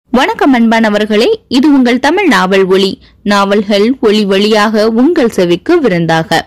வணக்கம் அன்பானவர்களே இது உங்கள் தமிழ் நாவல் ஒளி நாவல்கள் ஒளி வழியாக உங்கள் செவிக்கு விருந்தாக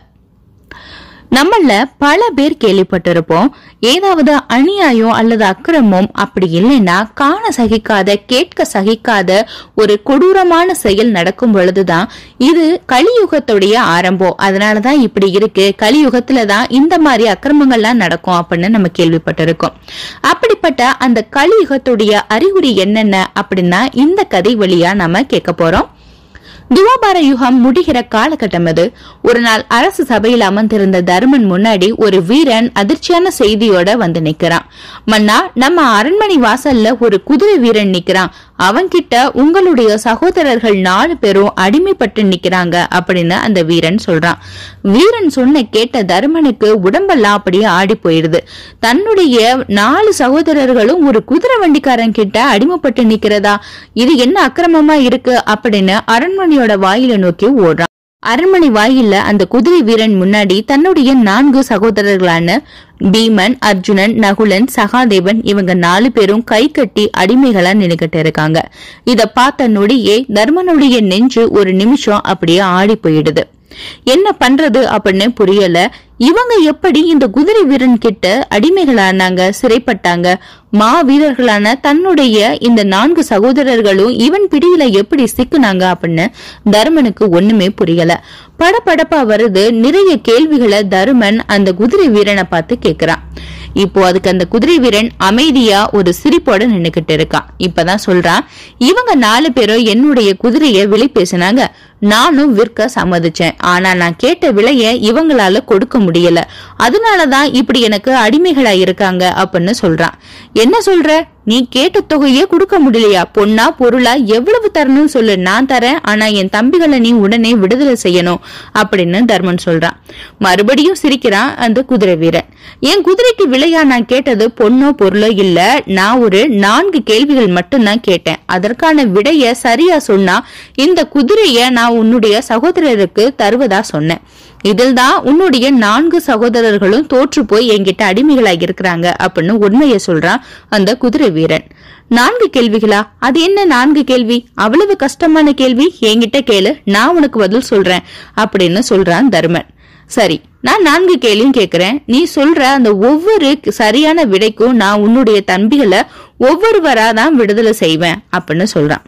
நம்மள பல பேர் கேள்விப்பட்டிருப்போம் ஏதாவது அநியாயம் அல்லது அக்கிரமம் அப்படி இல்லைன்னா காண சகிக்காத கேட்க சகிக்காத ஒரு கொடூரமான செயல் நடக்கும் பொழுதுதான் இது கலியுகத்துடைய ஆரம்பம் அதனாலதான் இப்படி இருக்கு கலியுகத்துல தான் இந்த மாதிரி அக்கிரமங்கள்லாம் நடக்கும் அப்படின்னு நம்ம கேள்விப்பட்டிருக்கோம் அப்படிப்பட்ட அந்த கலியுகத்துடைய அறிகுறி என்னென்ன அப்படின்னா இந்த கதை வழியா நாம கேட்க போறோம் துவாபார யுகம் முடிகிற காலகட்டம் அது ஒரு நாள் அரசு சபையில் அமர்ந்திருந்த தருமன் முன்னாடி ஒரு வீரன் அதிர்ச்சியான செய்தியோட வந்து நிக்கிறான் மன்னா நம்ம அரண்மனை வாசல்ல ஒரு குதிரை வீரன் நிக்கிறான் அவன்கிட்ட உங்களுடைய சகோதரர்கள் நாலு பேரும் அடிமைப்பட்டு நிக்கிறாங்க அப்படின்னு அந்த வீரன் சொல்றான் வீரன் சொன்ன கேட்ட தருமனுக்கு உடம்பெல்லாம் அப்படியே ஆடி போயிடுது தன்னுடைய நாலு சகோதரர்களும் ஒரு குதிரை வண்டிக்காரன் கிட்ட அடிமைப்பட்டு நிக்கிறதா இது என்ன அக்கிரமமா இருக்கு அப்படின்னு அரண்மனையோட வாயில நோக்கி ஓடுறான் அரண்மனை வாயில்ல அந்த குதிரை வீரன் முன்னாடி தன்னுடைய நான்கு சகோதரர்களான பீமன் அர்ஜுனன் நகுலன் சகாதேவன் இவங்க நாலு பேரும் கை கட்டி அடிமைகளா நின்னுகிட்டு இருக்காங்க இத பார்த்த நொடியே தர்மனுடைய நெஞ்சு ஒரு நிமிஷம் அப்படியே ஆடி போயிடுது என்ன பண்றது அப்படின்னு புரியல இவங்க எப்படி இந்த குதிரை வீரன் கிட்ட அடிமைகளானாங்க சிறைப்பட்டாங்க மா வீரர்களான தன்னுடைய இந்த நான்கு சகோதரர்களும் இவன் பிடியில எப்படி சிக்குனாங்க அப்படின்னு தருமனுக்கு ஒண்ணுமே புரியல படபடப்பா வருது நிறைய கேள்விகளை தருமன் அந்த குதிரை வீரனை பார்த்து கேக்குறான் இப்போ அதுக்கு அந்த குதிரை வீரன் அமைதியா ஒரு சிரிப்போட நின்னுகிட்டு இருக்கான் இப்பதான் சொல்றான் இவங்க நாலு பேரும் என்னுடைய குதிரைய விலை பேசினாங்க நானும் விற்க சம்மதிச்சேன் ஆனா நான் கேட்ட விலைய இவங்களால கொடுக்க முடியல அதனாலதான் இப்படி எனக்கு அடிமைகளா இருக்காங்க அப்படின்னு சொல்றான் என்ன சொல்ற நீ கேட்ட தொகையே கொடுக்க முடியலையா பொண்ணா பொருளா எவ்வளவு தரணும்னு சொல்லு நான் தரேன் ஆனா என் தம்பிகளை நீ உடனே விடுதலை செய்யணும் அப்படின்னு தர்மன் சொல்றான் மறுபடியும் சிரிக்கிறான் அந்த குதிரை வீரன் என் குதிரைக்கு விலையா நான் கேட்டது பொண்ணோ பொருளோ இல்ல நான் ஒரு நான்கு கேள்விகள் மட்டும்தான் கேட்டேன் அதற்கான விடைய சரியா சொன்னா இந்த குதிரைய நான் உன்னுடைய சகோதரருக்கு தருவதா சொன்னேன் இதில் தான் உன்னுடைய நான்கு சகோதரர்களும் தோற்று போய் என்கிட்ட அடிமைகளாக இருக்கிறாங்க அப்படின்னு உண்மையை சொல்றான் அந்த குதிரை வீரன் நான்கு கேள்விகளா அது என்ன நான்கு கேள்வி அவ்வளவு கஷ்டமான கேள்வி என்கிட்ட கேளு நான் உனக்கு பதில் சொல்றேன் அப்படின்னு சொல்றான் தர்மன் சரி நான் நான்கு கேள்வியும் கேக்குறேன் நீ சொல்ற அந்த ஒவ்வொரு சரியான விடைக்கும் நான் உன்னுடைய தம்பிகளை ஒவ்வொருவரா தான் விடுதலை செய்வேன் அப்படின்னு சொல்றான்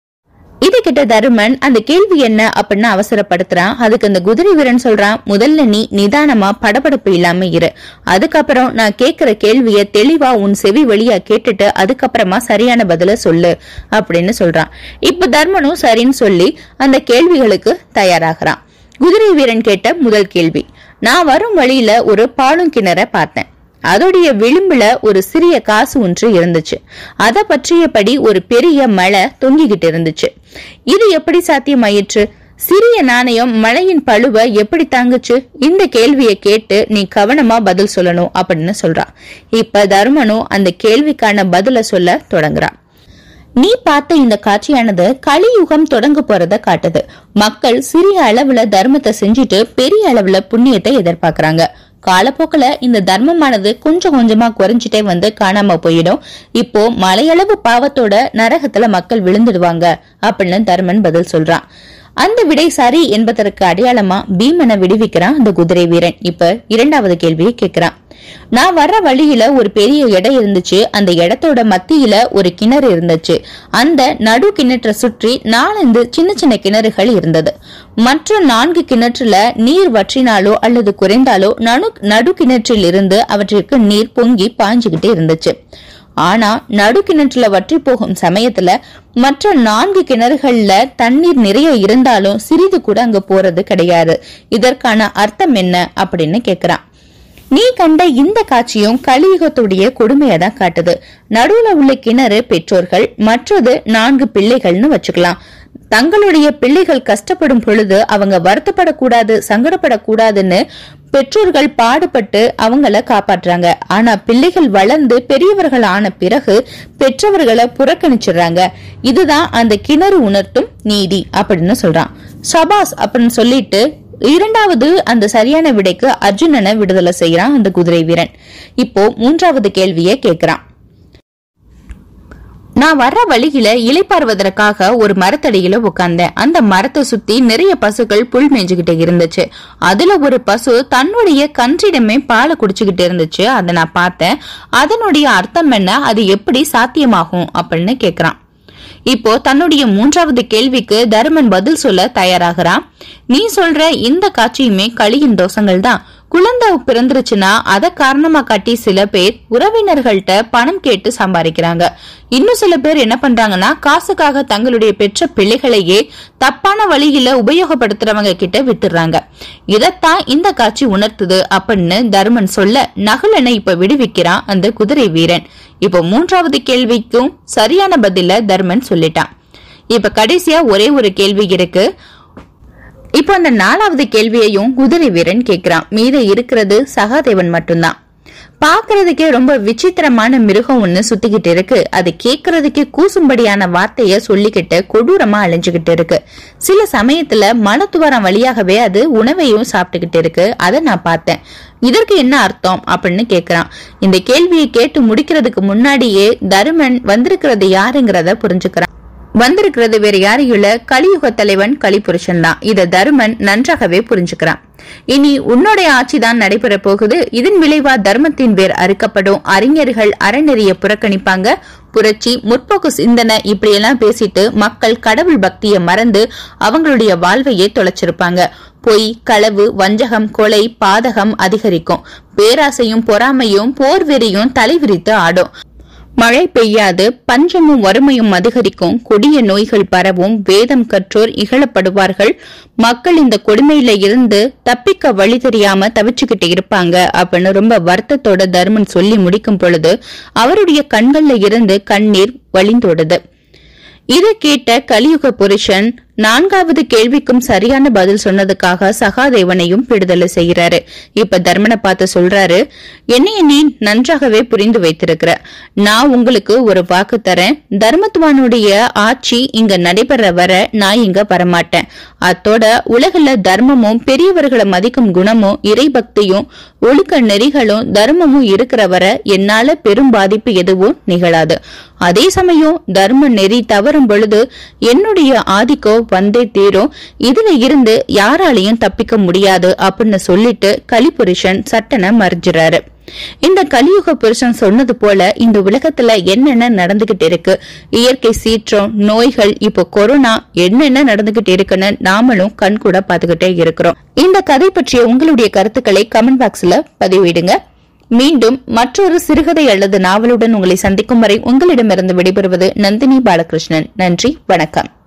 இது கிட்ட தருமன் அந்த கேள்வி என்ன அப்படின்னு அவசரப்படுத்துறான் அதுக்கு அந்த குதிரை வீரன் சொல்றான் முதல்ல நீ நிதானமா படபடப்பு இல்லாம இரு அதுக்கப்புறம் நான் கேக்குற கேள்விய தெளிவா உன் செவி வழியா கேட்டுட்டு அதுக்கப்புறமா சரியான பதில சொல்லு அப்படின்னு சொல்றான் இப்ப தர்மனும் சரின்னு சொல்லி அந்த கேள்விகளுக்கு தயாராகிறான் குதிரை வீரன் கேட்ட முதல் கேள்வி நான் வரும் வழியில ஒரு பாலும் கிணற பார்த்தேன் அதோடைய விளிம்புல ஒரு சிறிய காசு ஒன்று இருந்துச்சு அத பற்றியபடி ஒரு பெரிய மழை தொங்கிக்கிட்டு இருந்துச்சு இது எப்படி சாத்தியமாயிற்று சிறிய நாணயம் மழையின் பழுவ எப்படி தாங்குச்சு இந்த கேள்வியை கேட்டு நீ கவனமா பதில் சொல்லணும் அப்படின்னு சொல்றான் இப்ப தருமனும் அந்த கேள்விக்கான பதில சொல்ல தொடங்குறான் நீ பார்த்த இந்த காட்சியானது கலியுகம் தொடங்க போறத காட்டுது மக்கள் சிறிய அளவுல தர்மத்தை செஞ்சுட்டு பெரிய அளவுல புண்ணியத்தை எதிர்பார்க்கறாங்க காலப்போக்கில் இந்த தர்மமானது கொஞ்சம் கொஞ்சமா குறைஞ்சிட்டே வந்து காணாம போயிடும் இப்போ மலையளவு பாவத்தோட நரகத்துல மக்கள் விழுந்துடுவாங்க அப்படின்னு தர்மன் பதில் சொல்றான் அந்த விடை சரி என்பதற்கு அடையாளமா பீமனை விடுவிக்கிறான் அந்த குதிரை வீரன் இப்ப இரண்டாவது கேள்வியை கேட்கிறான் நான் வர்ற வழியில ஒரு பெரிய இடம் இருந்துச்சு அந்த இடத்தோட மத்தியில ஒரு கிணறு இருந்துச்சு அந்த நடு கிணற்றை சுற்றி நாலந்து சின்ன சின்ன கிணறுகள் இருந்தது மற்ற நான்கு கிணற்றுல நீர் வற்றினாலோ அல்லது குறைந்தாலோ நடு நடு கிணற்றில் இருந்து அவற்றிற்கு நீர் பொங்கி பாஞ்சுகிட்டே இருந்துச்சு ஆனா நடு கிணற்றுல வற்றி போகும் சமயத்துல மற்ற நான்கு கிணறுகள்ல தண்ணீர் நிறைய இருந்தாலும் சிறிது கூட அங்க போறது கிடையாது இதற்கான அர்த்தம் என்ன அப்படின்னு கேக்குறான் நீ கண்ட இந்த காட்சியும் கலியுகத்துடைய கொடுமையை தான் காட்டுது நடுவுல உள்ள கிணறு பெற்றோர்கள் மற்றது நான்கு பிள்ளைகள்னு வச்சுக்கலாம் தங்களுடைய பிள்ளைகள் கஷ்டப்படும் பொழுது அவங்க வருத்தப்படக்கூடாது சங்கடப்படக்கூடாதுன்னு பெற்றோர்கள் பாடுபட்டு அவங்கள காப்பாற்றுறாங்க ஆனா பிள்ளைகள் வளர்ந்து பெரியவர்கள் ஆன பிறகு பெற்றவர்களை புறக்கணிச்சிடுறாங்க இதுதான் அந்த கிணறு உணர்த்தும் நீதி அப்படின்னு சொல்றான் சபாஸ் அப்படின்னு சொல்லிட்டு இரண்டாவது அந்த சரியான விடைக்கு அர்ஜுனனை விடுதலை செய்யறான் அந்த குதிரை வீரன் இப்போ மூன்றாவது கேள்வியை கேக்குறான் நான் வர்ற வழியில இலைப்பாறுவதற்காக ஒரு மரத்தடியில உட்கார்ந்தேன் அந்த மரத்தை சுத்தி நிறைய பசுக்கள் புல் மேய்ஞ்சுகிட்டு இருந்துச்சு அதுல ஒரு பசு தன்னுடைய கன்றிடமே பாலை குடிச்சுக்கிட்டு இருந்துச்சு அதை நான் பார்த்தேன் அதனுடைய அர்த்தம் என்ன அது எப்படி சாத்தியமாகும் அப்படின்னு கேக்குறான் இப்போ தன்னுடைய மூன்றாவது கேள்விக்கு தருமன் பதில் சொல்ல தயாராகிறான் நீ சொல்ற இந்த காட்சியுமே களியின் தோஷங்கள் தான் குழந்தை பிறந்துருச்சுன்னா அத காரணமா காட்டி சில பேர் உறவினர்கள்ட்ட பணம் கேட்டு சம்பாதிக்கிறாங்க இன்னும் சில பேர் என்ன பண்றாங்கன்னா காசுக்காக தங்களுடைய பெற்ற பிள்ளைகளையே தப்பான வழியில உபயோகப்படுத்துறவங்க கிட்ட விட்டுறாங்க இதத்தான் இந்த காட்சி உணர்த்துது அப்படின்னு தருமன் சொல்ல நகுலனை இப்ப விடுவிக்கிறான் அந்த குதிரை வீரன் இப்போ மூன்றாவது கேள்விக்கும் சரியான பதில தர்மன் சொல்லிட்டான் இப்ப கடைசியா ஒரே ஒரு கேள்வி இருக்கு இப்போ அந்த நாலாவது கேள்வியையும் குதிரை வீரன் கேக்குறான் மீத இருக்கிறது சகாதேவன் மட்டும்தான் பாக்குறதுக்கே ரொம்ப விசித்திரமான மிருகம் ஒண்ணு சுத்திக்கிட்டு இருக்கு அது கேக்குறதுக்கே கூசும்படியான வார்த்தைய சொல்லிக்கிட்டு கொடூரமா அழிஞ்சுகிட்டு இருக்கு சில சமயத்துல மலத்துவாரம் வழியாகவே அது உணவையும் சாப்பிட்டுக்கிட்டு இருக்கு அதை நான் பார்த்தேன் இதற்கு என்ன அர்த்தம் அப்படின்னு கேக்குறான் இந்த கேள்வியை கேட்டு முடிக்கிறதுக்கு முன்னாடியே தருமன் வந்திருக்கிறது யாருங்கிறத புரிஞ்சுக்கிறான் வந்திருக்கிறது வேற யாரும் இல்ல கலியுக தலைவன் கலிபுருஷன் தான் இத தருமன் நன்றாகவே புரிஞ்சுக்கிறான் இனி உன்னுடைய ஆட்சி தான் நடைபெற போகுது இதன் விளைவா தர்மத்தின் வேர் அறுக்கப்படும் அறிஞர்கள் அறநெறிய புறக்கணிப்பாங்க புரட்சி முற்போக்கு சிந்தனை இப்படியெல்லாம் பேசிட்டு மக்கள் கடவுள் பக்தியை மறந்து அவங்களுடைய வாழ்வையே தொலைச்சிருப்பாங்க பொய் களவு வஞ்சகம் கொலை பாதகம் அதிகரிக்கும் பேராசையும் பொறாமையும் போர் வெறியும் தலைவிரித்து ஆடும் மழை பெய்யாது பஞ்சமும் வறுமையும் அதிகரிக்கும் கொடிய நோய்கள் பரவும் வேதம் கற்றோர் இகழப்படுவார்கள் மக்கள் இந்த கொடுமையில இருந்து தப்பிக்க வழி தெரியாம தவிச்சுக்கிட்டு இருப்பாங்க அப்படின்னு ரொம்ப வருத்தத்தோட தர்மன் சொல்லி முடிக்கும் பொழுது அவருடைய கண்கள்ல இருந்து கண்ணீர் வழிந்தோடுது இதை கேட்ட கலியுக புருஷன் நான்காவது கேள்விக்கும் சரியான பதில் சொன்னதுக்காக சகாதேவனையும் விடுதலை செய்யறாரு இப்ப தர்மனை பார்த்து சொல்றாரு என்னைய நீ நன்றாகவே புரிந்து வைத்திருக்கிற நான் உங்களுக்கு ஒரு வாக்கு தரேன் தர்மத்துவானுடைய ஆட்சி இங்க நடைபெற வர நான் இங்க வரமாட்டேன் அத்தோட உலகில தர்மமும் பெரியவர்களை மதிக்கும் குணமும் இறைபக்தியும் ஒழுக்க நெறிகளும் தர்மமும் இருக்கிற வர என்னால பெரும் பாதிப்பு எதுவும் நிகழாது அதே சமயம் தர்ம நெறி தவறும் பொழுது என்னுடைய ஆதிக்கம் வந்தே தீரும் இதுல இருந்து யாராலையும் தப்பிக்க முடியாது அப்படின்னு சொல்லிட்டு கலிபுருஷன் சட்டனை மறைஞ்சிறாரு இந்த கலியுக புருஷன் சொன்னது போல இந்த உலகத்துல என்னென்ன நடந்துகிட்டு இருக்கு இயற்கை சீற்றம் நோய்கள் இப்போ கொரோனா என்னென்ன நடந்துகிட்டு இருக்குன்னு நாமளும் கண் கூட பாத்துக்கிட்டே இருக்கிறோம் இந்த கதை பற்றிய உங்களுடைய கருத்துக்களை கமெண்ட் பாக்ஸ்ல பதிவிடுங்க மீண்டும் மற்றொரு சிறுகதை அல்லது நாவலுடன் உங்களை சந்திக்கும் வரை உங்களிடமிருந்து விடைபெறுவது நந்தினி பாலகிருஷ்ணன் நன்றி வணக்கம்